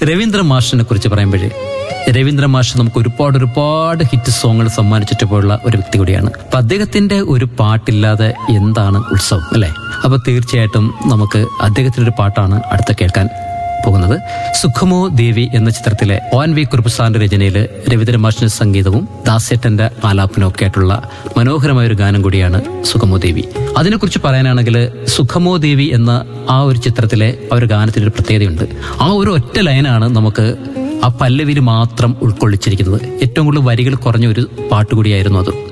രവീന്ദ്ര മാഷിനെ കുറിച്ച് പറയുമ്പോഴേ രവീന്ദ്ര മാഷ് നമുക്ക് ഒരുപാട് ഒരുപാട് ഹിറ്റ് സോങ്ങുകൾ സമ്മാനിച്ചിട്ട് പോയുള്ള ഒരു വ്യക്തി കൂടിയാണ് അപ്പൊ അദ്ദേഹത്തിന്റെ ഒരു പാട്ടില്ലാതെ എന്താണ് ഉത്സവം അല്ലെ അപ്പൊ തീർച്ചയായിട്ടും നമുക്ക് അദ്ദേഹത്തിന്റെ ഒരു പാട്ടാണ് അടുത്ത കേൾക്കാൻ പോകുന്നത് സുഖമോ ദേവി എന്ന ചിത്രത്തിലെ ഒ എൻ വി കുറുപ്പസാറിന്റെ രചനയില് രവീന്ദ്ര മാഷിന്റെ സംഗീതവും ദാസേട്ടന്റെ ആലാപനവും ഒക്കെ ആയിട്ടുള്ള മനോഹരമായ ഒരു ഗാനം കൂടിയാണ് സുഖമോ ദേവി അതിനെക്കുറിച്ച് പറയാനാണെങ്കിൽ സുഖമോ ദേവി എന്ന ആ ഒരു ചിത്രത്തിലെ ആ ഒരു ഗാനത്തിന് ഒരു പ്രത്യേകതയുണ്ട് ആ ഒരു ഒറ്റ ലൈനാണ് നമുക്ക് ആ പല്ലവിയിൽ മാത്രം ഉൾക്കൊള്ളിച്ചിരിക്കുന്നത് ഏറ്റവും കൂടുതൽ വരികൾ കുറഞ്ഞ ഒരു പാട്ട് കൂടിയായിരുന്നു അത്